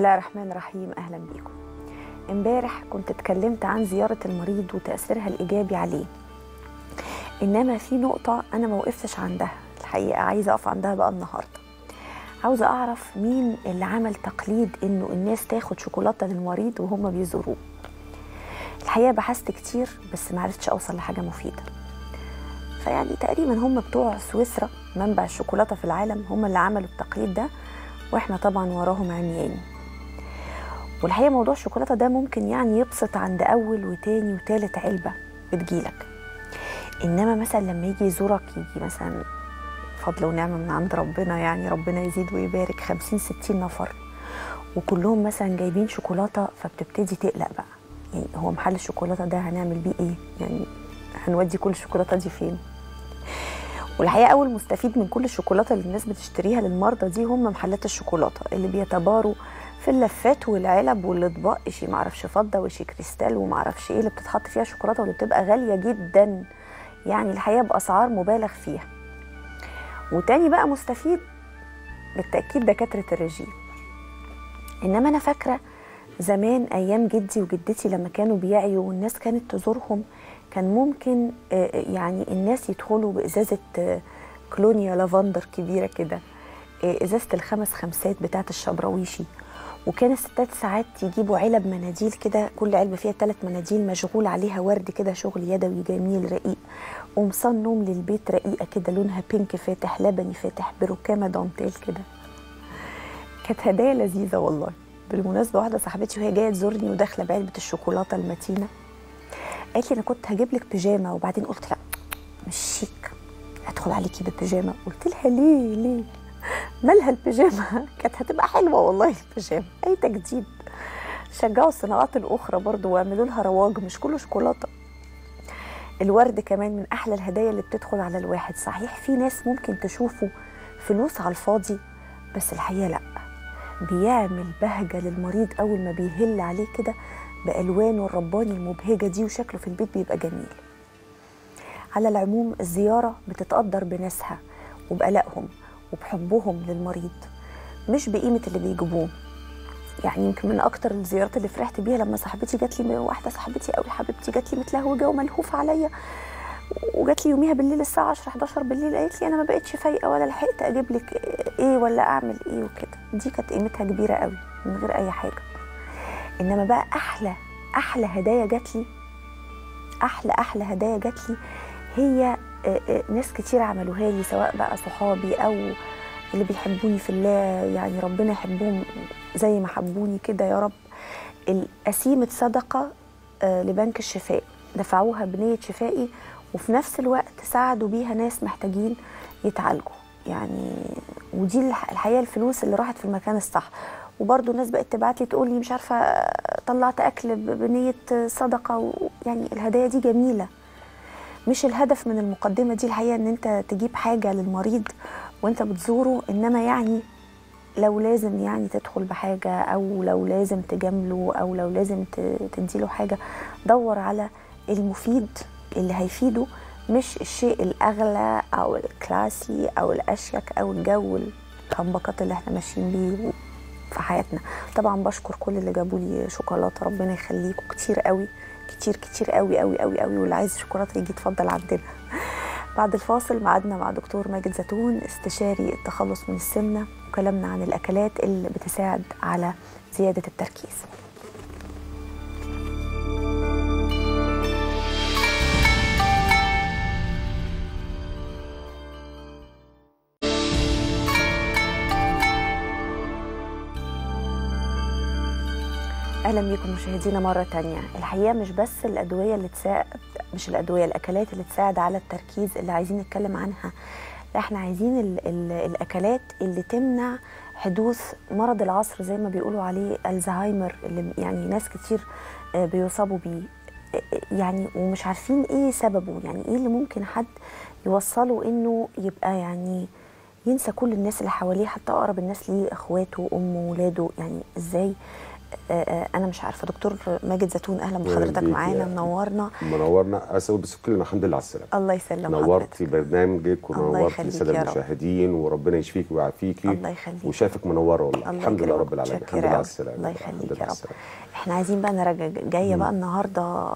الله الرحمن الرحيم اهلا بيكم امبارح كنت اتكلمت عن زياره المريض وتاثيرها الايجابي عليه انما في نقطه انا ما وقفتش عندها الحقيقه عايزه اقف عندها بقى النهارده عاوزه اعرف مين اللي عمل تقليد انه الناس تاخد شوكولاته للمريض وهم بيزوروه الحقيقه بحثت كتير بس ما عرفتش اوصل لحاجه مفيده فيعني تقريبا هم بتوع سويسرا منبع الشوكولاته في العالم هم اللي عملوا التقليد ده واحنا طبعا وراهم عميان والحقيقه موضوع الشوكولاته ده ممكن يعني يبسط عند اول وتاني وتالت علبه بتجيلك انما مثلا لما يجي يزورك يجي مثلا فضل ونعمه من عند ربنا يعني ربنا يزيد ويبارك 50 60 نفر وكلهم مثلا جايبين شوكولاته فبتبتدي تقلق بقى يعني هو محل الشوكولاته ده هنعمل بيه ايه يعني هنودي كل الشوكولاته دي فين والحقيقه اول مستفيد من كل الشوكولاته اللي الناس بتشتريها للمرضى دي هم محلات الشوكولاته اللي بيتباروا في اللفات والعلب والاطباق شي معرفش فضه وشي كريستال ومعرفش ايه اللي بتتحط فيها شوكولاته واللي بتبقى غاليه جدا يعني الحقيقه باسعار مبالغ فيها وتاني بقى مستفيد بالتاكيد دكاتره الرجيم انما انا فاكره زمان ايام جدي وجدتي لما كانوا بيعيوا والناس كانت تزورهم كان ممكن يعني الناس يدخلوا بازازه كلونيا لافندر كبيره كده ازازه الخمس خمسات بتاعه الشبراويشي وكان الستات ساعات يجيبوا علب مناديل كده كل علبه فيها ثلاث مناديل مشغول عليها ورد كده شغل يدوي جميل رقيق قمصان نوم للبيت رقيقه كده لونها بينك فاتح لبني فاتح بركامه دانتيل كده كانت هدايا لذيذه والله بالمناسبه واحده صاحبتي وهي جايه تزورني وداخله بعلبه الشوكولاته المتينه قالت لي انا كنت هجيب لك بيجامه وبعدين قلت لا مش شيك ادخل عليكي بالبيجامه قلت لها ليه ليه مالها البيجامه كانت هتبقى حلوه والله البيجامه اي تجديد شجعوا الصناعات الاخرى برضو واعملوا لها رواج مش كله شوكولاته الورد كمان من احلى الهدايا اللي بتدخل على الواحد صحيح في ناس ممكن تشوفه فلوس على الفاضي بس الحقيقه لا بيعمل بهجه للمريض اول ما بيهل عليه كده بالوانه الرباني المبهجه دي وشكله في البيت بيبقى جميل على العموم الزياره بتتقدر بناسها وبقلقهم وبحبهم للمريض مش بقيمه اللي بيجيبوه يعني يمكن من اكتر الزيارات اللي فرحت بيها لما صاحبتي جات لي واحده صاحبتي قوي حبيبتي جات لي متلهوجه وملهوفه عليا وجات لي يوميها بالليل الساعه 10 11 بالليل قالت لي انا ما بقتش فايقه ولا لحقت اجيب لك ايه ولا اعمل ايه وكده دي كانت قيمتها كبيره قوي من غير اي حاجه انما بقى احلى احلى هدايا جات لي احلى احلى هدايا جات لي هي ناس كتير عملوها لي سواء بقى صحابي او اللي بيحبوني في الله يعني ربنا يحبهم زي ما حبوني كده يا رب القسيمة صدقة لبنك الشفاء دفعوها بنية شفائي وفي نفس الوقت ساعدوا بيها ناس محتاجين يتعالجوا يعني ودي الحقيقة الفلوس اللي راحت في المكان الصح وبرضه الناس بقت تبعت لي تقول لي مش عارفه طلعت اكل بنيه صدقه يعني الهدايا دي جميله مش الهدف من المقدمه دي الحقيقه ان انت تجيب حاجه للمريض وانت بتزوره انما يعني لو لازم يعني تدخل بحاجه او لو لازم تجامله او لو لازم تديله حاجه دور على المفيد اللي هيفيده مش الشيء الاغلى او الكلاسي او الاشيك او الجو الهمبكات اللي احنا ماشيين بيه في حياتنا طبعا بشكر كل اللي جابوا لي شوكولاته ربنا يخليكم كتير قوي كتير كتير قوي قوي قوي قوي واللي عايز شوكولاته يجي يتفضل عندنا بعد الفاصل معادنا مع دكتور ماجد زيتون استشاري التخلص من السمنه وكلامنا عن الاكلات اللي بتساعد على زياده التركيز اهلا بيكم مشاهدينا مره تانية الحقيقه مش بس الادويه اللي تساعد مش الادويه الاكلات اللي تساعد على التركيز اللي عايزين نتكلم عنها لا احنا عايزين ال ال الاكلات اللي تمنع حدوث مرض العصر زي ما بيقولوا عليه الزهايمر اللي يعني ناس كتير بيصابوا بيه يعني ومش عارفين ايه سببه يعني ايه اللي ممكن حد يوصله انه يبقى يعني ينسى كل الناس اللي حواليه حتى اقرب الناس ليه اخواته امه ولاده يعني ازاي آه، آه، انا مش عارفه دكتور ماجد زيتون اهلا أهلاً بحضرتك بيك معانا يا- منورنا منورنا اسود بس كلنا الحمد لله على السلامه الله يسلم نورتي حضرتك برنامجك الله ونورتي يخليك الساده يا رب. المشاهدين وربنا يشفيك ويعافيكي الله يخليك. وشافك منوره والله الله الحمد لله يكرمك. رب العالمين متشكرة الحمد لله على أوي. السلامه الله الحمد يخليك لله يا على رب السلامة. احنا عايزين بقى نرجع جايه بقى النهارده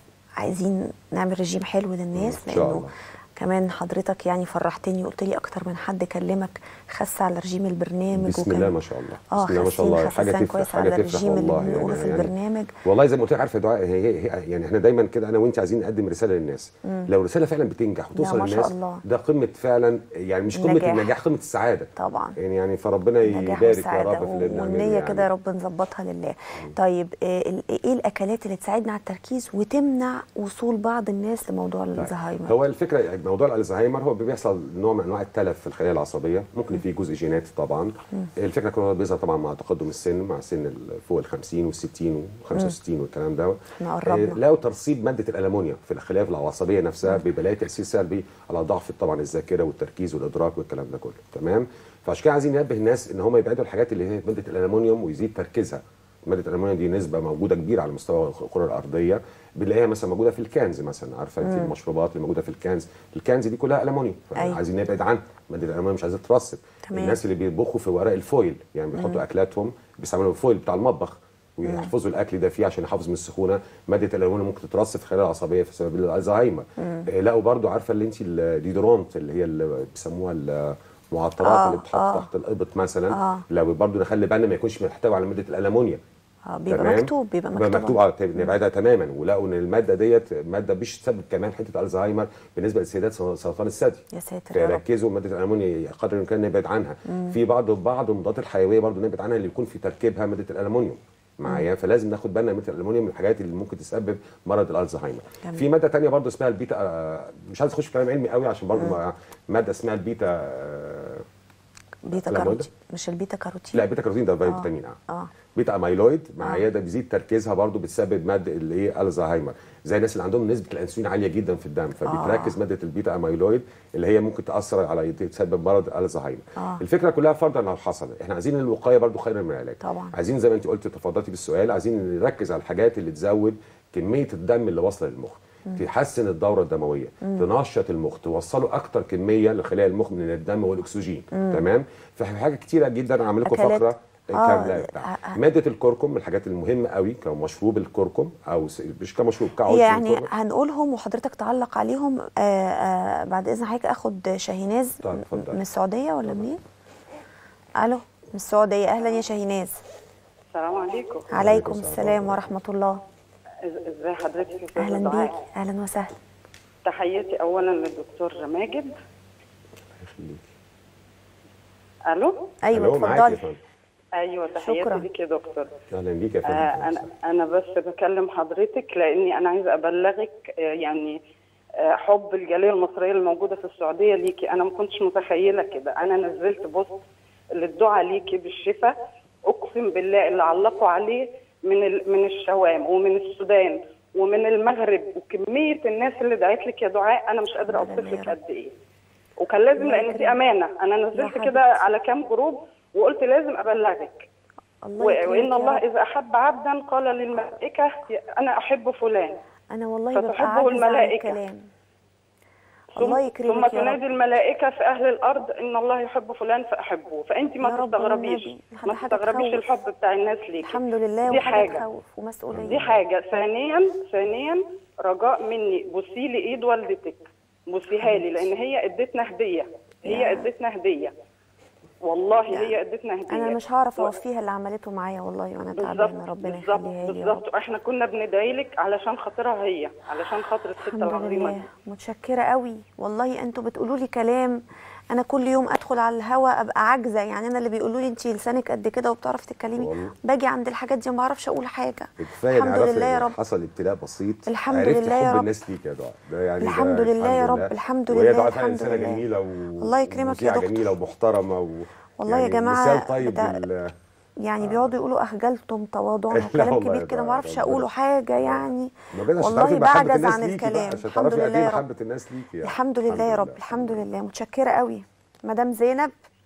عايزين نعمل رجيم حلو للناس إن شاء لانه الله. كمان حضرتك يعني فرحتني قلت لي اكتر من حد كلمك خس على رجيم البرنامج بسم وكان- الله ما شاء الله اه بسم الله ما شاء خاسين الله حاجه خسسان تفرح كويس حاجه على تفرح الرجيم اللي والله بنقوله في البرنامج والله زي ما قلت لك عارفه يا دعاء هي, هي, هي يعني احنا دايما كده انا وانت عايزين نقدم رساله للناس لو رساله فعلا بتنجح وتوصل ما شاء للناس الله. ده قمه فعلا يعني مش قمه النجاح. النجاح قمه السعاده طبعا يعني يعني فربنا نجاح يبارك يا وسعادة رب في اللي بنعمله والنية يعني. كده يا رب نظبطها لله طيب آه، ال- ايه الاكلات اللي تساعدنا على التركيز وتمنع وصول بعض الناس لموضوع الزهايمر هو الفكره موضوع الزهايمر هو بيحصل نوع من انواع التلف في الخلايا العصبيه ممكن فيه جزء جيناتي طبعا الفكره كلها بيظهر طبعا مع تقدم السن مع سن ال- فوق ال 50 وال 60 و 65 والكلام ده احنا قربنا. آه، لقوا ترسيب ماده الالومنيوم في الخلايا العصبيه نفسها بيبقى لها تاثير سلبي على ضعف طبعا الذاكره والتركيز والادراك والكلام ده كله تمام فعشان كده عايزين ننبه الناس ان هم يبعدوا الحاجات اللي هي ماده الالومنيوم ويزيد تركيزها ماده الالومنيوم دي نسبه موجوده كبيره على مستوى الكره الارضيه بنلاقيها مثلا موجوده في الكنز مثلا عارفه انت المشروبات اللي موجوده في الكنز الكنز دي كلها الومنيوم أيوة. عايزين نبعد عنها ماده الالومنيوم مش عايزه تترسب تمام. الناس اللي بيطبخوا في ورق الفويل يعني بيحطوا اكلاتهم بيستعملوا الفويل بتاع المطبخ ويحفظوا الاكل ده فيه عشان يحافظ من السخونه ماده الالومنيوم ممكن تترسب في الخلايا العصبيه بسبب الزهايمر آه، لقوا برضو عارفه اللي انت الديدرونت اللي هي اللي بيسموها المعطرات آه، اللي بتحط آه. تحت الابط مثلا آه. لو برضو نخلي بالنا ما يكونش محتوي على ماده الالومنيوم اه بيبقى تمام؟ مكتوب بيبقى بيبقى مكتوب مكتوب اه طيب نبعدها تماما ولقوا ان الماده ديت ماده مش تسبب كمان حته الزهايمر بالنسبه للسيدات سرطان الثدي يا ساتر يا رب فركزوا ماده الالومنيوم قدر الامكان نبعد عنها في بعض بعض المضادات الحيويه برضو نبعد عنها اللي يكون في تركيبها ماده الالومنيوم معايا فلازم ناخد بالنا من ماده الالومنيوم من الحاجات اللي ممكن تسبب مرض الالزهايمر جميل. في ماده تانية برضو اسمها البيتا آه، مش عايز اخش في كلام علمي قوي عشان برضو ما- ماده اسمها البيتا آه، بيتا لا، كاروتين مش البيتا كاروتين لا بيتا كاروتين ده فيتامين اه اه بيتا اميلويد معايا ده بيزيد تركيزها برضو بتسبب ماده اللي هي الزهايمر زي الناس اللي عندهم نسبه الانسولين عاليه جدا في الدم فبتركز ماده البيتا اميلويد اللي هي ممكن تاثر على تسبب مرض الزهايمر آه. الفكره كلها فرضا لو حصل احنا عايزين الوقايه برضو خير من العلاج طبعا. عايزين زي ما انت قلت تفضلتي بالسؤال عايزين نركز على الحاجات اللي تزود كميه الدم اللي واصله للمخ تحسن الدوره الدمويه تنشط المخ توصله اكتر كميه لخلايا المخ من الدم والاكسجين تمام ففي حاجات كتيره جدا اعمل لكم أكلات. فقره آه، كامله بتاع. آه، آه. ماده الكركم من الحاجات المهمه قوي كمشروب الكركم او س- مش كمشروب كعود هي في يعني الكركم. هنقولهم وحضرتك تعلق عليهم آه آه بعد اذن حضرتك اخد شاهيناز طيب، اتفضل. من السعوديه ولا منين؟ الو من السعوديه اهلا يا شاهيناز السلام عليكم عليكم السلام السلام ورحمه الله إز- ازي حضرتك يا أستاذة اهلا دعاء؟ بيك اهلا وسهلا تحياتي اولا للدكتور ماجد يخليك. ايوه ألو، معاك يا اتفضلي فندم. ايوه تحياتي شكراً. ليك يا دكتور اهلا بيك يا آه فندم انا انا بس بكلم حضرتك لاني انا عايزه ابلغك آه يعني آه حب الجاليه المصريه الموجوده في السعوديه ليكي انا ما كنتش متخيله كده انا نزلت بوست للدعاء ليكي بالشفاء اقسم بالله اللي علقوا عليه من ال- من الشوام ومن السودان ومن المغرب وكميه الناس اللي دعت لك يا دعاء انا مش قادره الحمد اوصف لله لك يا رب. قد ايه وكان لازم الله لان دي يكرمك. امانه انا يا نزلت حبيبتي. كده على كام جروب وقلت لازم ابلغك الله و- يكرمك وان يا الله رب. اذا احب عبدا قال للملائكه انا احب فلان انا والله ببقى فتحبه عاجزه عن الملائكة. الكلام ثم, الله ثم يكرمك يا تنادي رب الملائكه في اهل الارض ان الله يحب فلان فاحبه فانت يا ما رب تستغربيش والنبي. ما حاجة تستغربيش تخوف. الحب بتاع الناس ليكي الحمد لله دي وحاجه حاجه تخوف ومسؤوليه دي حاجه ثانيا ثانيا رجاء مني بوسي لي ايد والدتك بوسيها لي لان هي ادتنا هديه هي يا. ادتنا هديه والله هي ادتنا هديه انا مش هعرف و- اوفيها اللي عملته معايا والله وانا بالظبط تعبانه ربنا بالظبط يخليها لي يا رب بالظبط احنا كنا بندعي لك علشان خاطرها هي علشان خاطر الست الحمد العظيمه لله دي متشكره قوي والله انتوا بتقولوا لي كلام انا كل يوم ادخل على الهوا ابقى عاجزه يعني انا اللي بيقولوا لي انت لسانك قد كده وبتعرفي تتكلمي والله. باجي عند الحاجات دي ما بعرفش اقول حاجه كفايه الحمد نعرف لله يا إن رب حصل ابتلاء بسيط الحمد عرفت لله يا حب رب. الناس ليك يا دعاء ده يعني ده الحمد لله يا رب، لله. الحمد وهي لله، دعاء فعلا الحمد انسانه لله. جميله و... الله يكرمك يا ومذيعة دكتور. جميله ومحترمه و... والله يا يعني جماعة مثال طيب بتاع- بال... يعني بيقعدوا يقولوا اخجلتم تواضعا لا وكلام والله كبير يا كده ما دعاء، بعرفش ربنا- اقوله حاجه يعني ما بين عشان والله تعرفي محبة بعجز الناس عن ليكي بقى، الكلام عشان الحمد تعرفي قد لله ايه يا رب محبه الناس ليكي يعني. الحمد لله يا رب الحمد لله متشكره قوي مدام زينب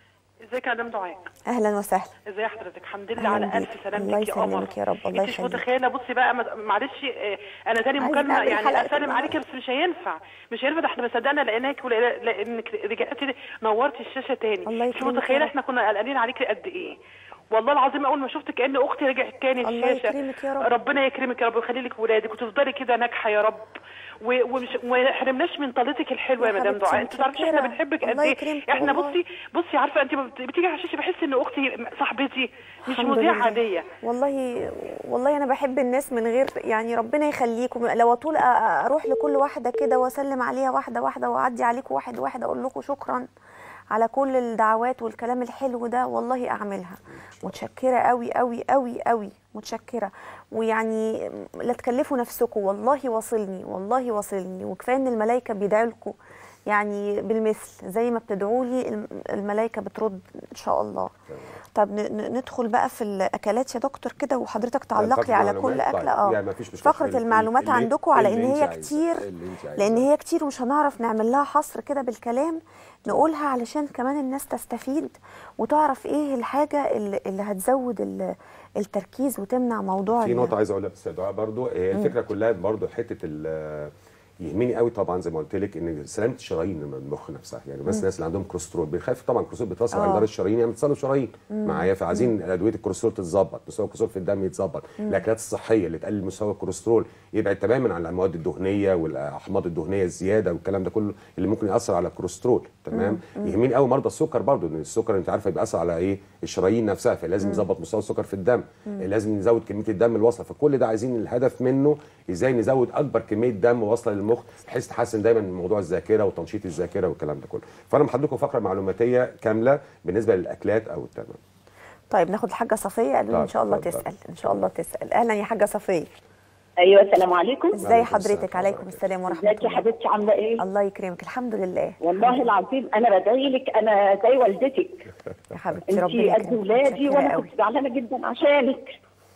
ازيك يا مدام دعاء اهلا وسهلا ازي حضرتك الحمد لله أهلاً على بيك. الف الله سلامتك يا قمر يسلمك يا رب، الله انت مش يخليك. متخيله بصي بقى ما- معلش آه، انا تاني عايزة مكالمه أعمل يعني حلقة اسلم كده. عليكي بس مش هينفع مش هينفع ده احنا ما صدقنا لقيناك ولا- لانك رجعتي نورتي الشاشه تاني الله مش يكرمك يا متخيله رب. احنا كنا قلقانين عليكي قد ايه والله العظيم اول ما شفتك كان اختي رجعت تاني الله الشاشه يكرمك يا رب. ربنا يكرمك يا رب ويخلي لك ولادك وتفضلي كده ناجحه يا رب و- ومش وما يحرمناش من طلتك الحلوه يا يا مدام حبيبتي، دعاء انت تعرفي احنا متشكرة. بنحبك قد الله ايه يكرمك احنا والله. بصي بصي عارفه انت بت- بتيجي على الشاشه بحس ان اختي صاحبتي مش الحمد مذيعه لله. عاديه والله والله انا بحب الناس من غير يعني ربنا يخليكم لو طول أ- أ- اروح لكل واحده كده واسلم عليها واحده واحده واعدي عليكم واحد واحد اقول لكم شكرا على كل الدعوات والكلام الحلو ده والله اعملها متشكره قوي قوي قوي قوي متشكره ويعني لا تكلفوا نفسكم والله واصلني والله واصلني وكفايه ان الملائكه بيدعوا لكم يعني بالمثل زي ما بتدعوا لي الم- الملائكه بترد ان شاء الله طب ن- ن- ندخل بقى في الاكلات يا دكتور كده وحضرتك تعلقي فقرة على كل المعلومات؟ اكله طيب، اه يعني مفيش مشكلة. فقره اللي- المعلومات اللي- عندكم على اللي ان انت هي عايزاه، كتير اللي انت عايزاه. لان هي كتير ومش هنعرف نعمل لها حصر كده بالكلام نقولها علشان كمان الناس تستفيد وتعرف ايه الحاجه اللي, اللي هتزود ال- التركيز وتمنع موضوع في ال- نقطه عايز اقولها بس يا دعاء برضو هي الفكره كلها برضو حته ال يهمني قوي طبعا زي ما قلت لك ان سلامه الشرايين من المخ نفسها يعني بس الناس اللي عندهم كوليسترول بنخاف طبعا الكوليسترول بيتاثر على آه. جدار الشرايين يعني بتصلب شرايين معايا فعايزين ادويه الكوليسترول تتظبط مستوى الكوليسترول في الدم يتظبط الاكلات الصحيه اللي تقلل مستوى الكوليسترول يبعد تماما عن المواد الدهنيه والاحماض الدهنيه الزياده والكلام ده كله اللي ممكن ياثر على الكوليسترول تمام يهمني قوي مرضى السكر برضو ان السكر انت عارفه بيأثر على ايه الشرايين نفسها فلازم نظبط مستوى السكر في الدم لازم نزود كميه الدم الواصله فكل ده عايزين الهدف منه ازاي نزود اكبر كميه دم واصله للمخ بحيث تحسن دايما من موضوع الذاكره وتنشيط الذاكره والكلام ده كله فانا محضر لكم فقره معلوماتيه كامله بالنسبه للاكلات او التمام طيب ناخد الحاجه صفيه قالوا لي ان طيب، شاء الله اتفضل. تسال ان شاء الله تسال اهلا يا حاجه صفيه ايوه السلام عليكم ازاي وعليكم حضرتك السلام. عليكم السلام ورحمه ازيك يا الله حبيبتي عامله ايه الله يكرمك الحمد لله والله العظيم انا بدعي لك انا زي والدتك يا حبيبتي انت ربنا قد يكرمك ولادي متشكرة وانا قوي. كنت زعلانه جدا عشانك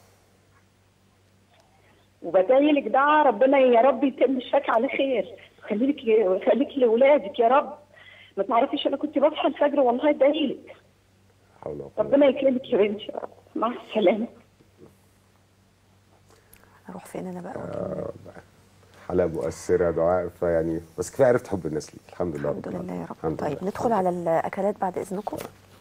وبدعي لك دعاء ربنا يا رب يتم الشفاء على خير خليك خليك لاولادك يا رب ما تعرفيش انا كنت بصحى الفجر والله ادعي لك حول ولا قوة. ربنا يكرمك يا بنتي يا رب مع السلامه اروح فين انا بقى حلقه مؤثره يا دعاء فيعني بس كفايه عرفت حب الناس ليك الحمد لله الحمد رب لله العالمين. يا رب الحمد طيب لله. ندخل على الاكلات بعد اذنكم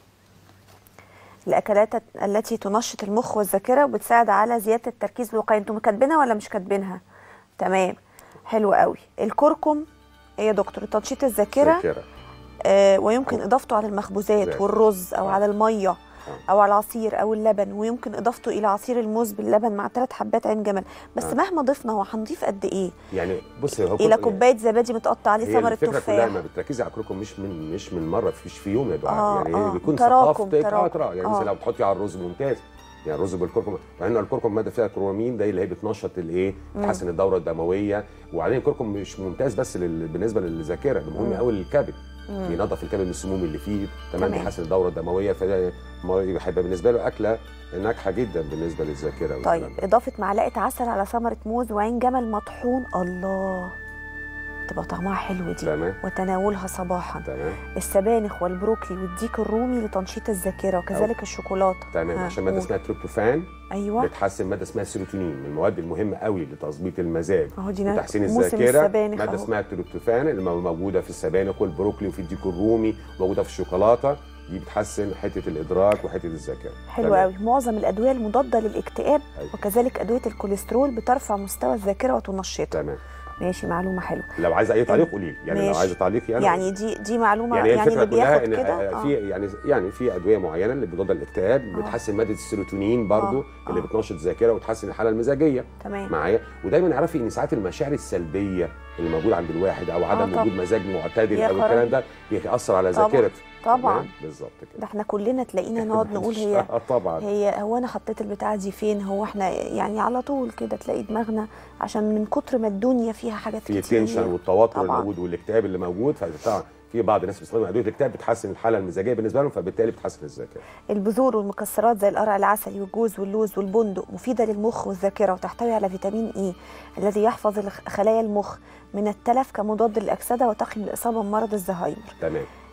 الاكلات التي تنشط المخ والذاكره وبتساعد على زياده التركيز والوقايه انتم كاتبينها ولا مش كاتبينها تمام حلو قوي الكركم ايه يا دكتور تنشيط الذاكره ذاكره آه ويمكن اضافته على المخبوزات زي. والرز او آه. على الميه او على العصير او اللبن ويمكن اضافته الى عصير الموز باللبن مع ثلاث حبات عين جمل بس آه. مهما ضفنا هو هنضيف قد ايه يعني بصي هو الى كل- كوبايه زبادي متقطع عليه هي ثمره الفكره كلها تفاح ما بتركزي على الكركم مش من مش من مره فيش في يوم يا دعاء آه، يعني آه. هي بيكون تراكم، ثقافتك اه تراكم. ترى يعني آه. مثلا لو بتحطي على الرز ممتاز يعني الرز بالكركم مع ان الكركم ماده فيها كرومين ده اللي هي بتنشط الايه بتحسن الدوره الدمويه وبعدين الكركم مش ممتاز بس لل... بالنسبه للذاكره ده مهم قوي للكبد بينظف الكبد من السموم اللي فيه تمام تمام. بيحسن الدوره الدمويه فده ما- يبقى هيبقى بالنسبه له اكله ناجحه جدا بالنسبه للذاكره والكلام طيب ده. اضافه معلقه عسل على ثمره موز وعين جمل مطحون الله تبقى طعمها حلو دي تمام. وتناولها صباحا تمام السبانخ والبروكلي والديك الرومي لتنشيط الذاكره وكذلك الشوكولاته تمام ها، عشان ماده قول. اسمها تريبتوفان ايوه بتحسن ماده اسمها السيروتونين من المواد المهمه قوي لتظبيط المزاج أهو دي نا- وتحسين موسم الذاكره السبانخ ماده أهو. اسمها التريبتوفان اللي مو- موجوده في السبانخ والبروكلي وفي الديك الرومي موجوده في الشوكولاته دي بتحسن حته الادراك وحته الذاكره حلو تمام. قوي معظم الادويه المضاده للاكتئاب أيوة. وكذلك ادويه الكوليسترول بترفع مستوى الذاكره وتنشطها تمام ماشي معلومه حلوه لو عايزه اي تعليق قولي لي. يعني لو ماشي. عايزه تعليقي انا يعني دي دي معلومه يعني هي يعني, الفكره اللي كلها بياخد ان كده آه، في آه. يعني يعني في ادويه معينه اللي بتضاد الاكتئاب آه. بتحسن ماده السيروتونين برضو آه، اللي آه. بتنشط الذاكره وتحسن الحاله المزاجيه تمام معايا ودايما اعرفي ان ساعات المشاعر السلبيه اللي موجوده عند الواحد او عدم طبعا. وجود مزاج معتدل يا او الكلام خرابي. ده بيأثر على طبعا. ذاكرته طبعا. تمام؟ بالظبط ده كده احنا كلنا تلاقينا نقعد نقول هي آه، طبعا هي هو انا حطيت البتاعه دي فين هو احنا يعني على طول كده تلاقي دماغنا عشان من كتر ما الدنيا فيها حاجات في كتير التنشن والتوتر طبعا. الموجود والاكتئاب اللي موجود فطبعا في بعض الناس بتستخدم ادويه الاكتئاب بتحسن الحاله المزاجيه بالنسبه لهم فبالتالي بتحسن الذاكره البذور والمكسرات زي القرع العسلي والجوز واللوز والبندق مفيده للمخ والذاكره وتحتوي على فيتامين اي الذي يحفظ الخ- خلايا المخ من التلف كمضاد للاكسده وتقي من الاصابه بمرض الزهايمر تمام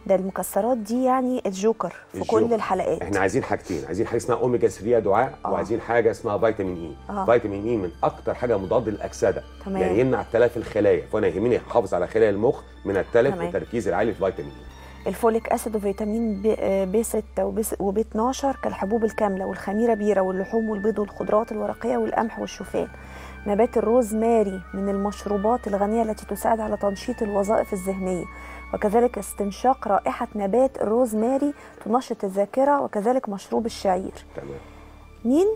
ده المكسرات دي يعني الجوكر في كل الجوكر. الحلقات احنا عايزين حاجتين عايزين حاجه اسمها اوميجا 3 يا دعاء آه. وعايزين حاجه اسمها فيتامين اي آه. فيتامين اي من اكتر حاجه مضاد للاكسده تمام. يعني يمنع تلف الخلايا فانا يهمني احافظ على خلايا المخ من التلف تمام. والتركيز العالي في فيتامين اي الفوليك اسيد وفيتامين بي, آه، بي 6 وبي 12 كالحبوب الكامله والخميره بيره واللحوم والبيض والخضروات الورقيه والقمح والشوفان نبات الروزماري من المشروبات الغنيه التي تساعد على تنشيط الوظائف الذهنيه وكذلك استنشاق رائحه نبات الروزماري تنشط الذاكره وكذلك مشروب الشعير تمام مين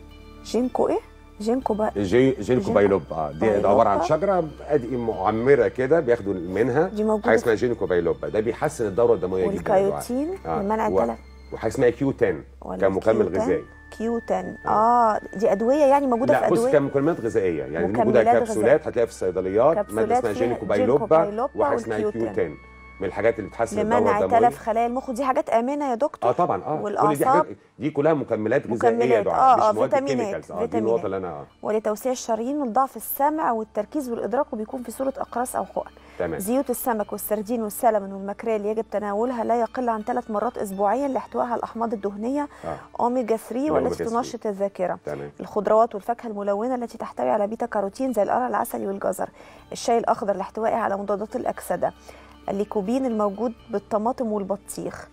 جينكو ايه جينكو بقى جي جينكو جينكو بايلوب اه دي بايلوبا. عباره عن شجره ادي معمره كده بياخدوا منها دي موجودة حاجه في- اسمها جينكو بايلوبا ده بيحسن الدوره الدمويه جدا يا دعاء. والكايوتين آه. لمنع و- التلف وحاجه اسمها كيو 10 ولا كمكمل كيوتان؟ غذائي كيوتان اه دي ادويه يعني موجوده لا في بص ادويه كمكملات غذائيه يعني موجوده مكملات كبسولات هتلاقيها في الصيدليات ماده كبسولات اسمها فيها جينكو جينكو بايلوبا بايلوبا وحاجه اسمها كيو والكيوتان. 10 من الحاجات اللي بتحسن الدوره لمنع الدمويه تلف خلايا المخ دي حاجات امنه يا دكتور اه طبعا اه كل دي والاعصاب حاجات دي كلها مكملات غذائيه يا مكملات، دعاء آه، آه، مش مواد فيتامينات، كيميكالز اه دي فيتامينات. النقطه اللي انا آه. ولتوسيع الشرايين والضعف السمع والتركيز والادراك وبيكون في صوره اقراص او حقن تمام زيوت السمك والسردين والسلمون والماكريل يجب تناولها لا يقل عن ثلاث مرات اسبوعيا لاحتوائها على الاحماض الدهنيه اه اوميجا 3 أوميجا والتي 3. تنشط الذاكره تمام الخضروات والفاكهه الملونه التي تحتوي على بيتا كاروتين زي القرع العسلي والجزر الشاي الاخضر لاحتوائه على مضادات الاكسده الليكوبين الموجود بالطماطم والبطيخ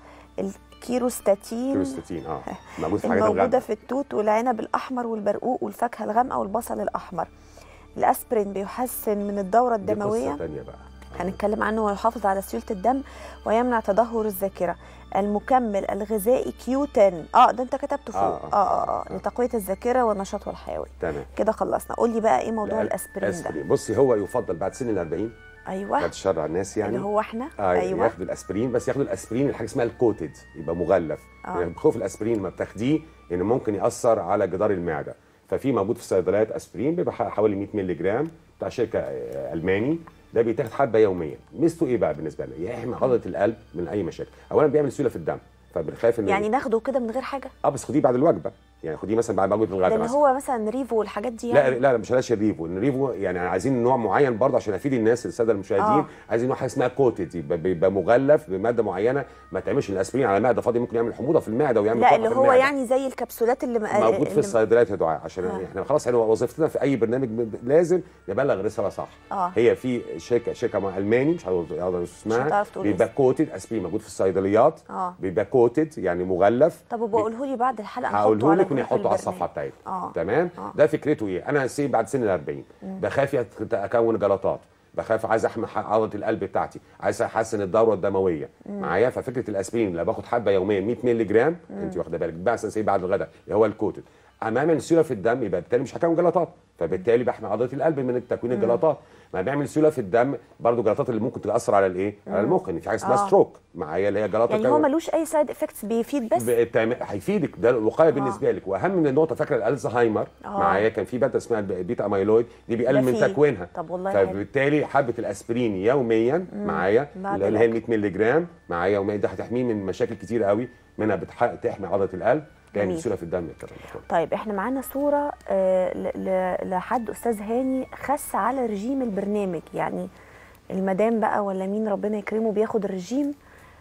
الكيروستاتين كيروستاتين اه موجود في حاجات الموجوده الغامقه في التوت والعنب الاحمر والبرقوق والفاكهه الغامقه والبصل الاحمر الاسبرين بيحسن من الدوره دي الدمويه قصه ثانيه بقى آه. هنتكلم عنه ويحافظ على سيوله الدم ويمنع تدهور الذاكره المكمل الغذائي كيو 10 اه ده انت كتبته فوق آه، اه آه، اه, آه. آه. لتقويه الذاكره والنشاط والحيويه تمام كده خلصنا قول لي بقى ايه موضوع لا، الاسبرين ده اسبرين بصي هو يفضل بعد سن ال 40 ايوه بعد الشر على الناس يعني اللي هو احنا آه ايوه ياخدوا الاسبرين بس ياخدوا الاسبرين الحاجه اسمها الكوتد يبقى مغلف آه. يعني بخوف الاسبرين ما بتاخديه ان ممكن ياثر على جدار المعده ففي موجود في الصيدليات اسبرين بيبقى ح- حوالي 100 مللي جرام بتاع شركه آه، الماني ده بيتاخد حبه يوميا ميزته ايه بقى بالنسبه لنا يحمي عضله القلب من اي مشاكل اولا بيعمل سيوله في الدم فبنخاف ان يعني ناخده كده من غير حاجه اه بس خديه بعد الوجبه يعني خديه مثلا بعد وجبه ده الغداء اللي مثلا هو مثلا ريفو والحاجات دي لا يعني لا لا مش هلاش الريفو الريفو يعني عايزين نوع معين برضه عشان افيد الناس الساده المشاهدين آه. آه. عايزين نوع حاجه اسمها كوتد يبقى, بيبقى مغلف بماده معينه ما تعملش الاسبرين على معده فاضيه ممكن يعمل حموضه في المعده ويعمل لا طاقة اللي في هو المعدة. يعني زي الكبسولات اللي موجود في اللي- الصيدليات يا دعاء عشان آه. احنا خلاص احنا وظيفتنا في اي برنامج ب- لازم نبلغ رساله صح آه. هي في شركه شركه مع- الماني مش هقدر أقدر اسمها هتعرف تقول بيبقى كوتد اسبرين موجود في الصيدليات آه. بيبقى كوتد يعني مغلف طب وبقوله لي بعد الحلقه نحطه هقوله على لك جروب ونحطه على البرنامج. الصفحه بتاعتنا اه تمام آه. ده فكرته ايه انا سي بعد سن ال 40 بخاف يت- اكون جلطات بخاف عايز احمي ح- عضله القلب بتاعتي عايز احسن الدوره الدمويه معايا ففكره الاسبرين اللي باخد حبه يوميا 100 مللي جرام انت واخده بالك مثلا سي بعد الغداء اللي هو الكوتد امام السيوله في الدم يبقى بالتالي مش هكون جلطات فبالتالي بحمي عضله القلب من تكوين الجلطات ما بيعمل سيوله في الدم برضو جلطات اللي ممكن تاثر على الايه على المخ ان في حاجه اسمها آه. ستروك معايا اللي هي جلطه يعني هو كون- ملوش اي سايد افكتس بيفيد بس بتعمل- هيفيدك ده الوقايه بالنسبه لك واهم من النقطه فاكره الالزهايمر آه. معايا كان في ماده اسمها البيتا اميلويد دي بيقلل ده من فيه. تكوينها طب والله حلو. فبالتالي حبه الاسبرين يوميا معايا بعد اللي هي ال الأكل. 100 مللي جرام معايا يوميا ده هتحميه من مشاكل كتير قوي منها بتحقق تحمي عضله القلب تعمل جميل. سيوله في الدم الكلام ده كله طيب احنا معانا صوره آه، ل- ل- لحد استاذ هاني خس على رجيم البرنامج يعني المدام بقى ولا مين ربنا يكرمه بياخد الرجيم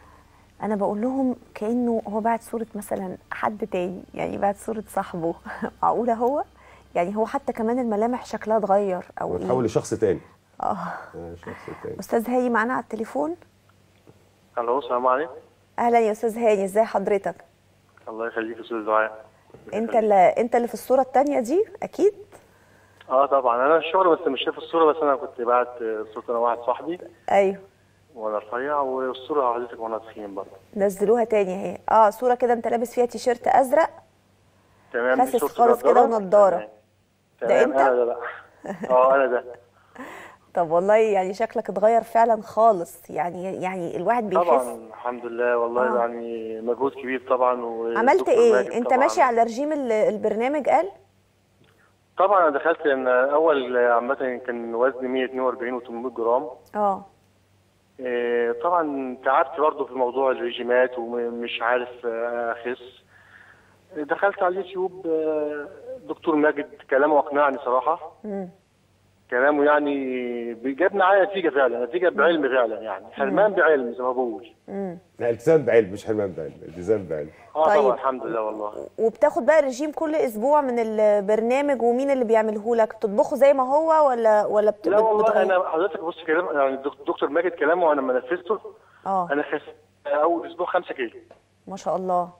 انا بقول لهم كانه هو بعت صوره مثلا حد تاني يعني بعت صوره صاحبه معقوله هو يعني هو حتى كمان الملامح شكلها اتغير او وتحول إيه؟ لشخص تاني اه آه، شخص تاني استاذ هاني معانا على التليفون الو السلام عليكم اهلا يا استاذ هاني ازي حضرتك الله يخليك استاذ دعاء انت اللي انت اللي في الصوره التانية دي اكيد اه طبعا انا الشغل بس مش شايف الصوره بس انا كنت بعت صوره انا واحد صاحبي ايوه وانا رفيع والصوره حضرتك وانا تخين برضه نزلوها تاني اهي اه صوره كده انت لابس فيها تيشيرت ازرق تمام دي خاسس صورة خالص كده النضارة. ونضارة. تمام. ده تمام، أنت؟ انا ده بقى اه انا ده طب والله يعني شكلك اتغير فعلا خالص يعني يعني الواحد بيحس طبعا الحمد لله والله آه. يعني مجهود كبير طبعا و- عملت والدكتور ماجد ايه انت طبعاً. ماشي على رجيم ال- البرنامج قال طبعا انا دخلت ان اول عامه كان وزني 142 و800 جرام اه إيه، طبعا تعبت برضه في موضوع الرجيمات ومش عارف آه، اخس دخلت على اليوتيوب آه، دكتور ماجد كلامه اقنعني صراحه مم. كلامه يعني جاب معايا نتيجه فعلا نتيجه بعلم فعلا يعني حرمان بعلم زي ما بقول لا التزام بعلم مش حرمان بعلم التزام بعلم اه طيب. طبعا الحمد لله والله وبتاخد بقى رجيم كل اسبوع من البرنامج ومين اللي بيعمله لك بتطبخه زي ما هو ولا ولا بت... لا بت- والله بتغير؟ انا حضرتك بص كلام يعني الدك- دكتور ماجد كلامه انا لما نفذته اه انا خس اول اسبوع 5 كيلو ما شاء الله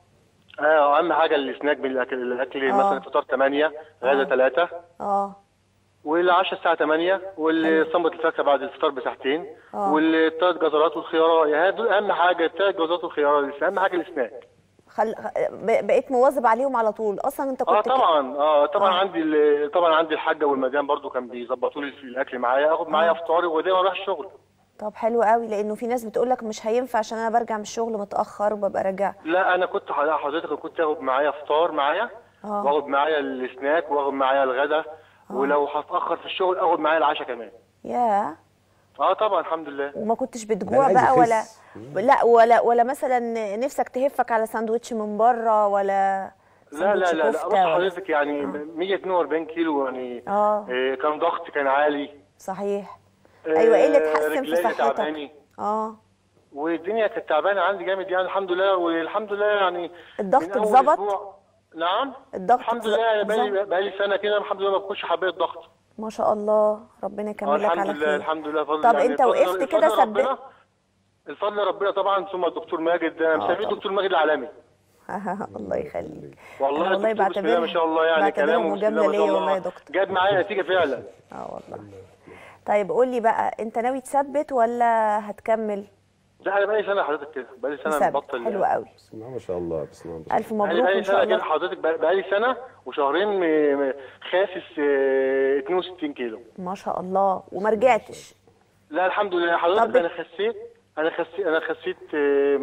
اه اهم حاجه السناك من الاكل الاكل آه. مثلا الفطار 8 غدا 3 اه والعشاء الساعه 8 والصمت الفاكهه بعد الفطار بساعتين آه. والثلاث جزرات والخيارات يعني دول اهم حاجه الثلاث جزرات والخيارات اهم حاجه السناك خل... ب- بقيت مواظب عليهم على طول اصلا انت كنت اه ك- طبعا اه طبعا آه. عندي ال- طبعا عندي الحاجه والمدام برضو كان بيظبطوا لي الاكل معايا اخد معايا افطاري ودايما اروح الشغل طب حلو قوي لانه في ناس بتقول لك مش هينفع عشان انا برجع من الشغل متاخر وببقى راجع لا انا كنت ح- حضرتك كنت اخد معايا فطار معايا آه. واخد معايا السناك واخد معايا الغدا ولو هتاخر في الشغل اخد معايا العشاء كمان ياه اه طبعا الحمد لله وما كنتش ده بتجوع عايز بقى ولا يخس. لا ولا ولا مثلا نفسك تهفك على ساندوتش من بره ولا لا لا ساندوتش لا لا كفتة بص ولا- حضرتك يعني 142 كيلو يعني آه. إيه كان ضغط كان عالي صحيح ايوه ايه اللي آه، اتحسن في رجليا صحتك تعباني. اه والدنيا كانت تعبانه عندي جامد يعني الحمد لله والحمد لله يعني الضغط من أول اتظبط؟ أسبوع- نعم الضغط الحمد اتظ- لله انا بقالي اتظبط؟ بقالي سنه كده الحمد لله ما باخدش حبايه ضغط ما شاء الله ربنا آه، يكمل لك الحمد على لله خير الحمد لله فضل طب يعني انت الفضل- وقفت كده الفضل ثبت ربنا الفضل ربنا طبعا ثم الدكتور ماجد انا مسميه طبعا. الدكتور ماجد العالمي الله يخليك والله أنا والله الدكتور بسم الله ما بعتبرها- شاء الله يعني بعتبرها كلامه بسم مجامله الله ما شاء ليا والله يا الله دكتور جاب معايا نتيجه فعلا اه والله طيب قول لي بقى انت ناوي تثبت ولا هتكمل لا انا بقالي سنه حضرتك كده بقالي سنه تثبت مبطل حلو قوي بسم الله ما شاء الله بسم الله ما شاء الف الله. مبروك بقالي ان شاء سنه كده الله حضرتك بقى- بقالي سنه وشهرين م- م- خاسس آه، 62 كيلو ما شاء الله وما رجعتش لا الحمد لله طب حضرتك انا خسيت انا خسيت انا خسيت آه،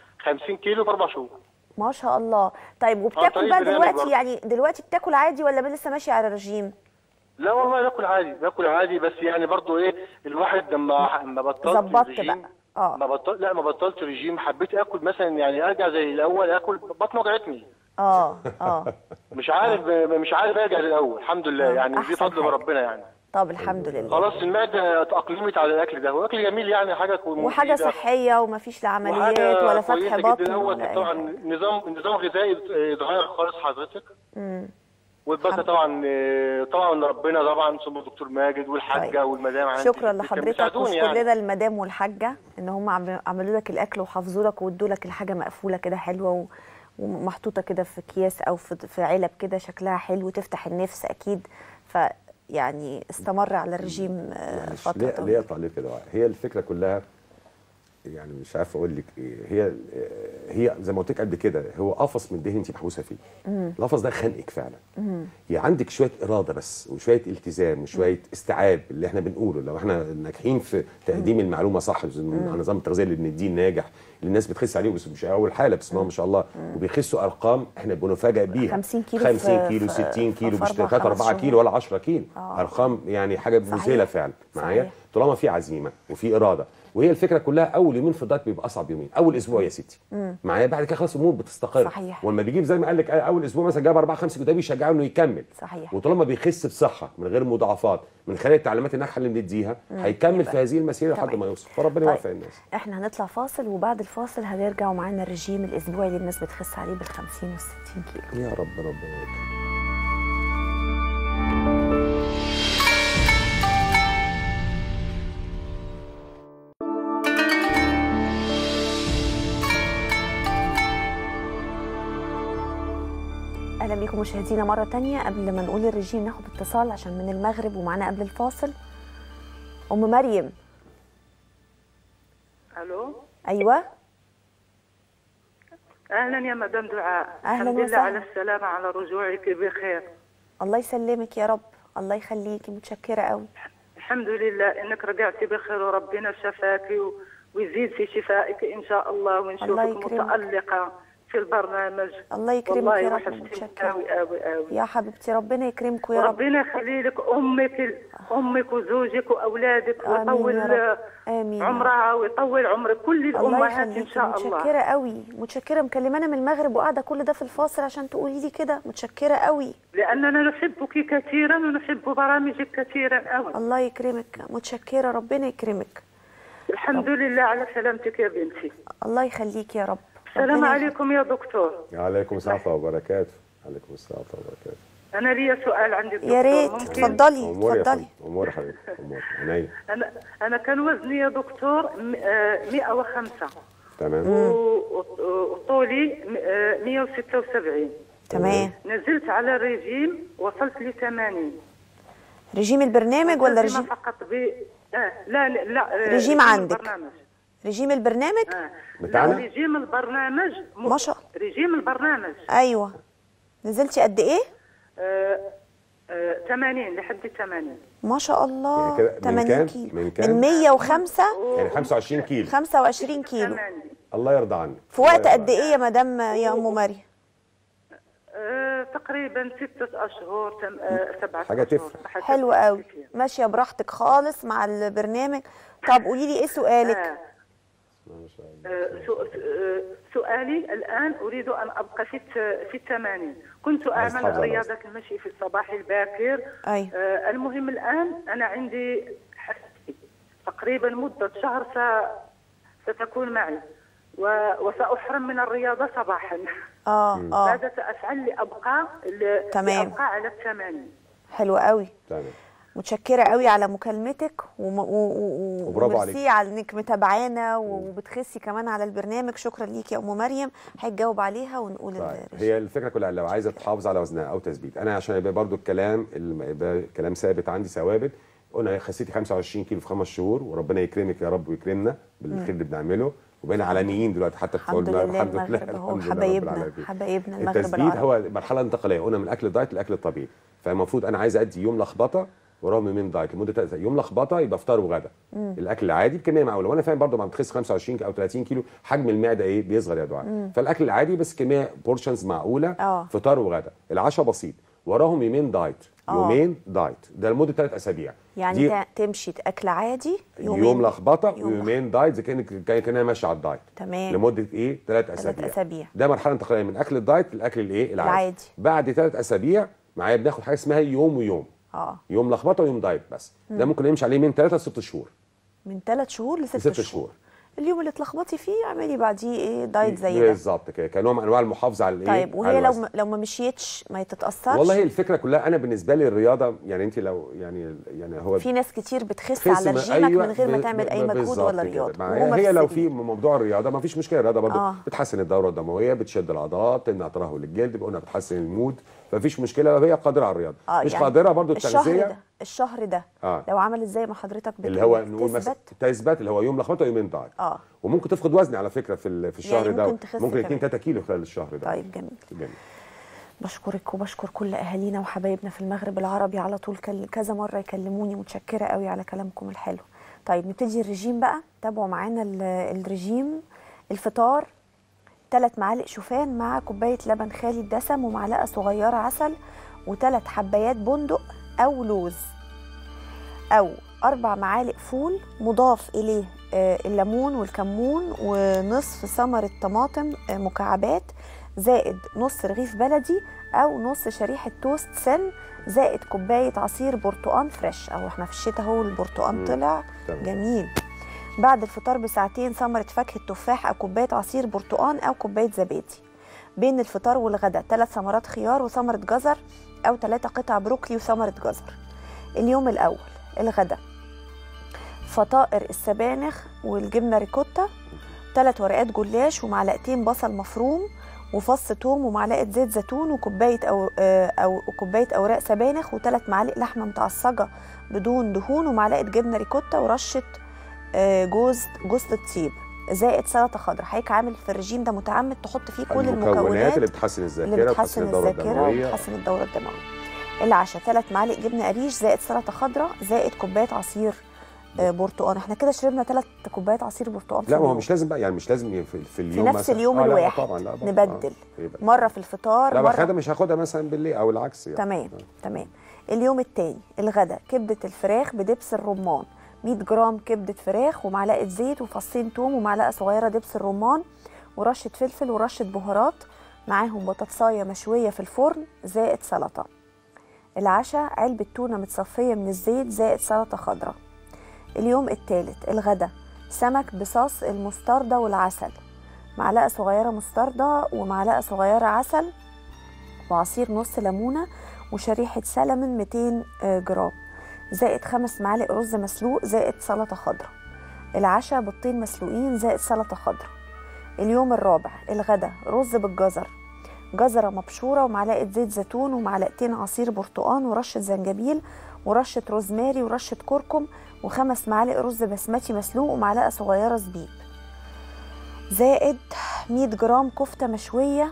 50 كيلو في اربع شهور ما شاء الله طيب وبتاكل طريق بقى برنامج دلوقتي برضه. يعني دلوقتي بتاكل عادي ولا لسه ماشي على رجيم لا والله باكل عادي باكل عادي بس يعني برضو ايه الواحد لما لما بطلت ظبطت رجيم بقى. آه. ما بطلت لا ما بطلت رجيم حبيت اكل مثلا يعني ارجع زي الاول اكل بطني وجعتني اه اه مش عارف مش عارف ارجع زي الاول الحمد لله آه، يعني أحسن دي فضل من حاجة. ربنا يعني طب الحمد لله خلاص المعده اتاقلمت على الاكل ده واكل جميل يعني حاجه كو- وحاجه مفيدة. صحيه ومفيش لا عمليات وحاجة ولا كويسة فتح جداً. بطن هو ولا أي طبعا حاجة. نظام نظام غذائي اتغير خالص حضرتك مم. والبركه الحمد طبعا طبعا ربنا طبعا ثم الدكتور ماجد والحاجه طيب. والمدام عندي شكرا كانوا لحضرتك بيساعدوني وشكر يعني. لنا المدام والحاجه ان هم عم- عملوا لك الاكل وحافظوا لك وادوا لك الحاجه مقفوله كده حلوه و... ومحطوطه كده في اكياس او في في علب كده شكلها حلو تفتح النفس اكيد ف يعني استمر على الرجيم آه، معلش، فتره ليه ليه طويله تعليق كده هي الفكره كلها يعني مش عارف اقول لك ايه هي هي زي ما قلت لك قبل كده هو قفص من دهن انت محبوسه فيه القفص ده خانقك فعلا هي عندك شويه اراده بس وشويه التزام وشويه استيعاب اللي احنا بنقوله لو احنا ناجحين في تقديم المعلومه صح زي ما نظام التغذيه اللي بنديه ناجح اللي الناس بتخس عليه بس مش اول حاله بسم الله ما شاء الله وبيخسوا ارقام احنا بنفاجئ بيها 50 كيلو 50 في- كيلو في- 60 في كيلو أربع، مش 3 خمس 4 شهور. كيلو ولا 10 كيلو آه. ارقام يعني حاجه صحيح. مذهله فعلا معايا صحيح. طالما في عزيمه وفي اراده وهي الفكره كلها اول يومين في الدايت بيبقى اصعب يومين اول اسبوع يا ستي معايا بعد كده خلاص الامور بتستقر صحيح. ولما بيجيب زي ما قال لك اول اسبوع مثلا جاب 4 5 كيلو ده بيشجعه انه يكمل صحيح. وطالما بيخس بصحه من غير مضاعفات من خلال التعليمات الناجحه اللي بنديها هيكمل في هذه المسيره لحد تمام. ما يوصل فربنا يوفق الناس احنا هنطلع فاصل وبعد الفاصل هنرجع ومعانا الرجيم الاسبوعي اللي الناس بتخس عليه بال 50 وال 60 كيلو يا رب ربنا يكرمك اهلا بيكم مشاهدينا مره تانية قبل ما نقول الرجيم ناخد اتصال عشان من المغرب ومعانا قبل الفاصل ام مريم الو ايوه اهلا يا مدام دعاء أهلاً الحمد لله وسهلاً. على السلامه على رجوعك بخير الله يسلمك يا رب الله يخليكي متشكره قوي الحمد لله انك رجعتي بخير وربنا شفاك و- ويزيد في شفائك ان شاء الله الله ونشوفك يكرمك. متالقه في البرنامج الله يكرمك والله يا رب وحشتني متشكرة قوي قوي قوي يا حبيبتي ربنا يكرمكم يا رب ربنا يخلي لك امك امك وزوجك واولادك آمين ويطول يا رب. آمين يا رب. عمرها ويطول عمر كل الله الامهات ان يخليكي شاء الله متشكرة قوي متشكرة مكلمانا من المغرب وقاعدة كل ده في الفاصل عشان تقولي لي كده متشكرة قوي لاننا نحبك كثيرا ونحب برامجك كثيرا قوي الله يكرمك متشكرة ربنا يكرمك الحمد لله على سلامتك يا بنتي الله يخليك يا رب السلام ربنا عليكم يا دكتور عليكم السلام ورحمه الله وبركاته عليكم السلام ورحمه الله وبركاته انا لي سؤال عند الدكتور يا ريت ممكن؟ اتفضلي امور يا اتفضلي فندم امور يا حبيبي امور عينيا انا انا كان وزني يا دكتور م- آه، 105 تمام و- و- وطولي م- آه، 176 تمام نزلت على الرجيم وصلت ل 80 رجيم البرنامج ولا ملتزمة رجيم فقط ب آه لا لا آه، رجيم عندك. البرنامج رجيم البرنامج آه. بتاعنا؟ لا رجيم البرنامج م- ما شاء- رجيم البرنامج ايوه نزلتي قد ايه آه آه 80 لحد 80 ما شاء الله يعني كده من 80 كام؟ كيلو من كام؟ من 105 يعني 25 كيلو 25 كيلو 80 الله يرضى عنك في وقت الله قد يرضى ايه يا مدام يا ام مريم آه تقريبا ستة أشهر تم آه سبعة حاجة أشهر تفرق. بحسب حلو قوي كتير. ماشيه براحتك خالص مع البرنامج طب قولي لي ايه سؤالك آه. آه، سو- آه، سؤالي الآن أريد أن أبقى في الت- في الثمانين كنت عايز أعمل تحافظ على رياضة المشي في الصباح الباكر أيوة. آه، المهم الآن أنا عندي حس- تقريبا مدة شهر س- ستكون معي و- وسأحرم من الرياضة صباحا اه اه ماذا سأفعل لأبقى ل- تمام. لأبقى على الثمانين حلو قوي تمام متشكره قوي على مكالمتك وم- و- و- وبرافو وميرسي عليك. على انك متابعانا وبتخسي كمان على البرنامج شكرا ليكي يا ام مريم هتجاوب عليها ونقول طيب الرجيم. هي الفكره كلها لو عايزه تحافظ على وزنها او تثبيت انا عشان يبقى برضو الكلام اللي يبقى كلام ثابت عندي ثوابت قلنا خسيتي 25 كيلو في خمس شهور وربنا يكرمك يا رب ويكرمنا بالخير اللي بنعمله وبقينا عالميين دلوقتي حتى في الحمد قولنا لله الحمد لله المغرب هو الحمد لله رب حبايبنا العالمين. حبايبنا المغرب التثبيت العربي هو مرحله انتقاليه قلنا من الاكل الدايت للاكل الطبيعي فالمفروض انا عايز ادي يوم لخبطه وراهم يومين دايت لمده ثلاث يوم لخبطه يبقى فطار وغدا الاكل العادي بكميه معقوله وانا فاهم برضه ما بتخس 25 او 30 كيلو حجم المعده ايه بيصغر يا دعاء فالاكل العادي بس كميه بورشنز معقوله آه. فطار وغدا العشاء بسيط وراهم يومين دايت آه. يومين دايت ده لمده ثلاث اسابيع يعني دي ت- تمشي اكل عادي يوم, يومين لخبطه يوم ويومين دايت زي كانك كان- كانها ماشيه على الدايت تمام. لمده ايه ثلاث اسابيع أسابيع. ده مرحله انتقاليه من اكل الدايت للاكل الايه العادي, العادي. بعد ثلاث اسابيع معايا بناخد حاجه اسمها يوم ويوم اه يوم لخبطه ويوم دايت بس ده ممكن يمشي عليه من ثلاثه لست شهور من ثلاث شهور لست لست شهور. شهور. اليوم اللي اتلخبطي فيه اعملي بعديه ايه دايت زي ده بالظبط كده كنوع من انواع المحافظه على الايه طيب على وهي لو الوزن. ما لو ما مشيتش ما تتاثرش والله الفكره كلها انا بالنسبه لي الرياضه يعني انت لو يعني يعني هو في ناس كتير بتخس تخس على ما- رجيمك أيوة من غير ما ب- تعمل ب- اي مجهود بالظبط ولا كده. رياضه مع- وهم هي لو السليم. في موضوع الرياضه ما فيش مشكله الرياضه برضه آه. بتحسن الدوره الدمويه بتشد العضلات تمنع ترهل الجلد قلنا بتحسن المود فمفيش مشكله لو هي قادره على الرياضه اه مش يعني قادره برضه الشهر التغذيه ده الشهر ده آه. لو عملت زي ما حضرتك بتقول اللي هو نقول مثلا تثبت تثبت اللي هو يوم لخبطه ويومين دايت اه وممكن تفقد وزن على فكره في ال- في الشهر يعني ده ممكن تخس ممكن 2 كمان. 3 كيلو خلال الشهر ده طيب جميل جميل بشكرك وبشكر كل اهالينا وحبايبنا في المغرب العربي على طول كل- كذا مره يكلموني متشكره قوي على كلامكم الحلو طيب نبتدي الرجيم بقى تابعوا معانا ال- الرجيم الفطار ثلاث معالق شوفان مع كوبايه لبن خالي الدسم ومعلقه صغيره عسل وثلاث حبايات بندق او لوز او اربع معالق فول مضاف اليه آه، الليمون والكمون ونصف ثمره طماطم آه، مكعبات زائد نص رغيف بلدي او نص شريحه توست سن زائد كوبايه عصير برتقان فريش او احنا في الشتاء اهو البرتقان مم. طلع تمام. جميل بعد الفطار بساعتين ثمره فاكهه تفاح او كوبايه عصير برتقان او كوبايه زبادي بين الفطار والغداء ثلاث ثمرات خيار وثمره جزر او ثلاثة قطع بروكلي وثمره جزر اليوم الاول الغداء فطائر السبانخ والجبنه ريكوتا ثلاث ورقات جلاش ومعلقتين بصل مفروم وفص ثوم ومعلقه زيت زيتون وكوبايه او آه، او كوبايه اوراق سبانخ وثلاث معالق لحمه متعصجه بدون دهون ومعلقه جبنه ريكوتا ورشه آه، جوز جوز الطيب زائد سلطه خضراء حضرتك عامل في الرجيم ده متعمد تحط فيه كل المكونات اللي بتحسن الذاكره اللي بتحسن الدوره الذاكره الدمويه وبتحسن الدوره الدمويه العشاء ثلاث معالق جبنه قريش زائد سلطه خضراء زائد كوبايه عصير آه، برتقال احنا كده شربنا ثلاث كوبايات عصير برتقال في لا ما هو اليوم. مش لازم بقى يعني مش لازم في, في في اليوم نفس مثلا. اليوم آه لا، لا الواحد طبعا لا برضه. نبدل آه. يبقى- مره في الفطار لا مره باخدها مش هاخدها مثلا بالليل او العكس يعني تمام تمام اليوم التاني الغدا كبدة الفراخ بدبس الرمان 100 جرام كبدة فراخ ومعلقة زيت وفصين توم ومعلقة صغيرة دبس الرمان ورشة فلفل ورشة بهارات معاهم بطاطساية مشوية في الفرن زائد سلطة العشاء علبة تونة متصفية من الزيت زائد سلطة خضراء اليوم التالت الغدا سمك بصوص المستردة والعسل معلقة صغيرة مستردة ومعلقة صغيرة عسل وعصير نص ليمونة وشريحة سلمون 200 آه، جرام زائد خمس معالق رز مسلوق زائد سلطة خضراء العشاء بيضتين مسلوقين زائد سلطة خضراء اليوم الرابع الغدا رز بالجزر جزرة مبشورة ومعلقة زيت زيتون ومعلقتين عصير برتقان ورشة زنجبيل ورشة روزماري ورشة كركم وخمس معالق رز بسمتي مسلوق ومعلقة صغيرة زبيب زائد 100 جرام كفتة مشوية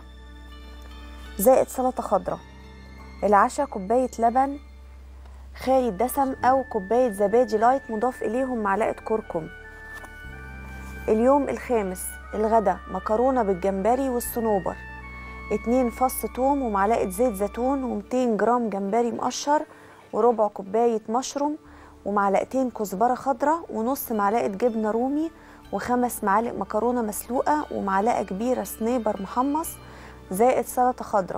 زائد سلطة خضراء العشاء كوباية لبن خالي الدسم أو كوباية زبادي لايت مضاف إليهم معلقة كركم اليوم الخامس الغدا مكرونة بالجمبري والصنوبر اتنين فص توم ومعلقة زيت زيتون و200 جرام جمبري مقشر وربع كوباية مشروم ومعلقتين كزبرة خضراء ونص معلقة جبنة رومي وخمس معالق مكرونة مسلوقة ومعلقة كبيرة سنيبر محمص زائد سلطة خضراء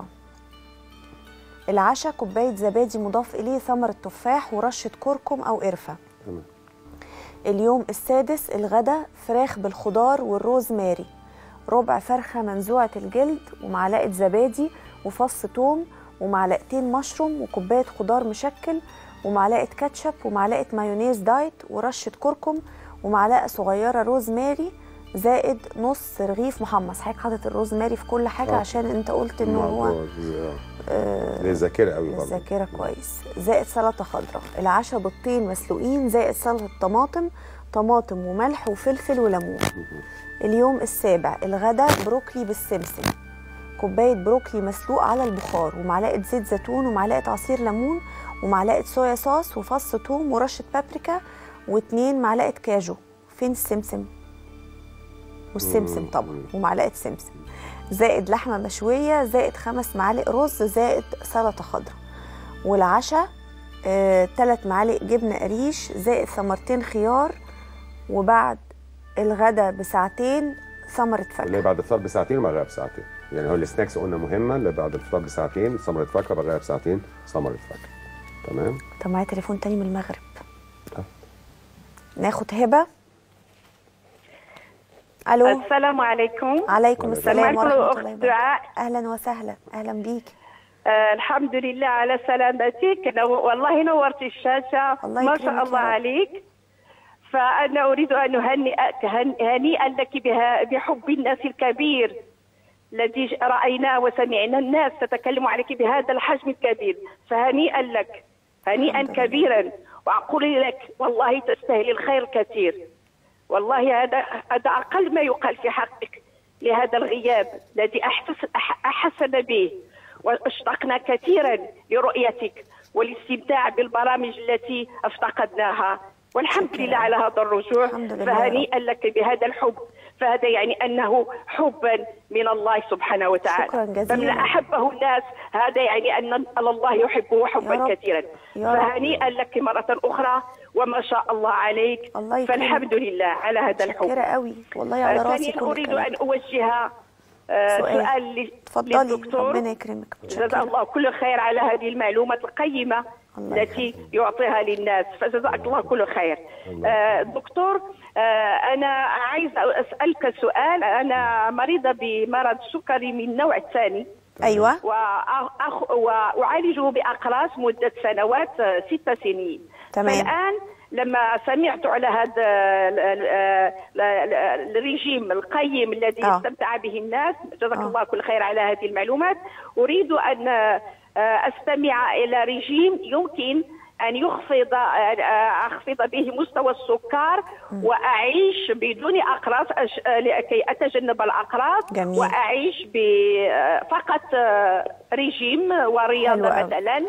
العشاء كوباية زبادي مضاف إليه ثمرة تفاح ورشة كركم أو قرفة تمام. اليوم السادس الغدا فراخ بالخضار والروزماري ربع فرخة منزوعة الجلد ومعلقة زبادي وفص توم ومعلقتين مشروم وكوباية خضار مشكل ومعلقة كاتشب ومعلقة مايونيز دايت ورشة كركم ومعلقة صغيرة روزماري زائد نص رغيف محمص حضرتك حاطط الروزماري في كل حاجة آه. عشان انت قلت انه هو الموضوع دي، آه. آه، للذاكره قوي برضه الذاكرة كويس زائد سلطة خضراء العشاء بيضتين مسلوقين زائد سلطة طماطم طماطم وملح وفلفل وليمون اليوم السابع الغدا بروكلي بالسمسم كوباية بروكلي مسلوق على البخار ومعلقة زيت زيتون ومعلقة عصير ليمون ومعلقة صويا صوص وفص ثوم ورشة بابريكا واتنين معلقة كاجو فين السمسم؟ والسمسم مم. طبعا ومعلقة سمسم زائد لحمة مشوية زائد خمس معالق رز زائد سلطة خضراء والعشاء آه، تلات معالق جبنة قريش زائد ثمرتين خيار وبعد الغدا بساعتين ثمرة اللي فاكهة هي بعد الفطار بساعتين والمغرب بساعتين يعني هو السناكس قلنا مهمه اللي بعد الفطار بساعتين ثمره فاكهه بعد الغداء بساعتين ثمره فاكهه تمام طب معايا تليفون تاني من المغرب آه. ناخد هبة الو السلام عليكم عليكم السلام معكم ورحمة أخت الله وبركاته دعاء اهلا وسهلا اهلا بيك آه الحمد لله على سلامتك نو- والله نورت الشاشة الله ما يكرمك شاء يا الله رب. عليك فأنا أريد أن أهنئك هن- هنيئا لك بها بحب الناس الكبير الذي رأيناه وسمعنا الناس تتكلم عليك بهذا الحجم الكبير فهنيئا لك هنيئا الحمد لله. كبيرا وأقول لك والله تستاهل الخير كثير والله هذا هذا أقل ما يقال في حقك لهذا الغياب الذي أحسس أح- أحسن به واشتقنا كثيرا لرؤيتك والاستمتاع بالبرامج التي افتقدناها والحمد شكراً. لله على هذا الرجوع الحمد لله يا فهنيئا لك بهذا الحب فهذا يعني انه حبا من الله سبحانه وتعالى شكراً جزيلاً. فمن احبه الناس هذا يعني ان أن الله يحبه يا حبا رب. كثيرا يا رب. فهنيئا لك مره اخرى وما شاء الله عليك الله يكرمك. فالحمد لله على هذا الحب شكرا قوي والله على آه، راسي ثانيا كل اريد الكلام ان اوجه آه، سؤال. سؤال ل- اتفضلي للدكتور ربنا يكرمك جزا متشكرة. الله كل خير على هذه المعلومات القيمة الله التي يعطيها للناس فجزاك الله كل خير آه، دكتور آه، أنا عايزة أسألك سؤال أنا مريضة بمرض سكري من النوع الثاني ايوه وأخ- وأعالجه بأقراص مدة سنوات آه، ست سنين تمام. فالآن لما سمعت على هذا ال- ال- ال- ال- الرجيم القيم الذي آه. استمتع به الناس جزاك آه. الله كل خير على هذه المعلومات أريد أن آه، أستمع إلى رجيم يمكن أن يخفض آه، أخفض به مستوى السكر وأعيش بدون أقراص أش- آه، لكي أتجنب الأقراص جميل. وأعيش ب- آه، فقط آه، رجيم ورياضة حلو أوي. مثلا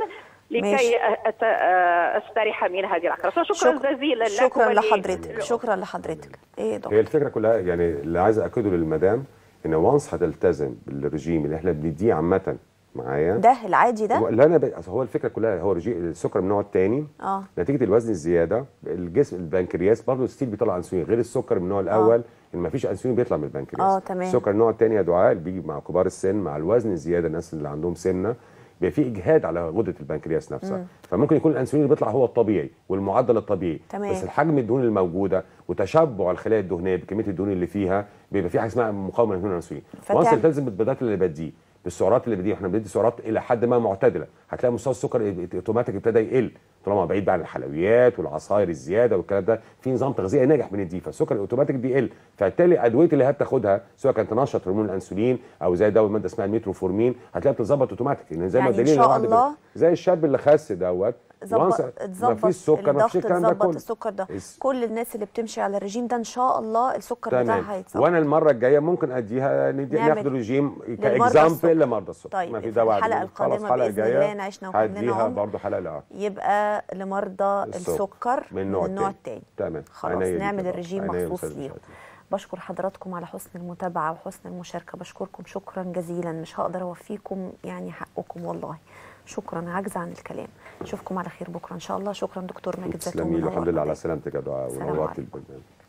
لكي ماشي. أت- استريح من هذه العقرب فشكرا شكرا- جزيلا لك شكرا ول- لحضرتك شكرا لحضرتك ايه يا دكتور هي الفكره كلها يعني اللي عايز اكده للمدام ان وانس هتلتزم بالرجيم اللي احنا بنديه عامه معايا ده العادي هو ده اللي انا ب... أصل هو الفكره كلها هو رجي... السكر من النوع الثاني اه نتيجه الوزن الزياده الجسم البنكرياس برضه ستيل بيطلع انسولين غير السكر من النوع الاول ان ما فيش انسولين بيطلع من البنكرياس آه، تمام. السكر النوع الثاني يا دعاء اللي بيجي مع كبار السن مع الوزن الزياده الناس اللي عندهم سنه بيبقى في اجهاد على غده البنكرياس نفسها فممكن يكون الانسولين اللي بيطلع هو الطبيعي والمعدل الطبيعي تمام. بس الحجم الدهون الموجوده وتشبع الخلايا الدهنيه بكميه الدهون اللي فيها بيبقى في حاجه اسمها مقاومه لهرمون الانسولين فتعمل- وانس تلتزم بالبيضات اللي بديه بالسعرات اللي بديه احنا بندي سعرات الى حد ما معتدله هتلاقي مستوى السكر اوتوماتيك ابتدى يقل طالما بعيد بقى عن الحلويات والعصاير الزياده والكلام ده في نظام تغذيه ناجح بنديه فالسكر اوتوماتيك بيقل فبالتالي ادويه اللي هي بتاخدها سواء كانت تنشط هرمون الانسولين او زي دواء ماده اسمها الميتروفورمين هتلاقيها بتتظبط اوتوماتيك لان زي ما يعني إن الدليل شاء الواحد الله زي الشاب اللي خس دوت ظبط once ما اتظبط فيش سكر ما فيش الضغط الكلام ده اتظبط كله السكر ده اس- كل الناس اللي بتمشي على الرجيم ده ان شاء الله السكر تمام بتاعها هيتظبط وانا المره الجايه ممكن اديها ندي نعمل ناخد رجيم للمرضى السكر. كاكزامبل لمرضى السكر طيب، ما في في دواء الحلقة عندنا. خلاص القادمة الحلقه بإذن الجايه الله نعيشنا وكلنا هديها عمر. برضه حلقه لا يبقى لمرضى السكر. السكر من النوع النوع التاني. الثاني تمام. خلاص عينيا ليك نعمل يا الرجيم عينيا يا مخصوص أستاذ ليهم شادي. بشكر حضراتكم على حسن المتابعة وحسن المشاركة بشكركم شكرا جزيلا مش هقدر أوفيكم يعني حقكم والله شكرا عاجزة عن الكلام نشوفكم على خير بكرة إن شاء الله شكرا دكتور ماجد زيتون تسلمي له الحمد لله على منورنا. سلامتك يا دعاء سلام ونورتي عليكم. البرنامج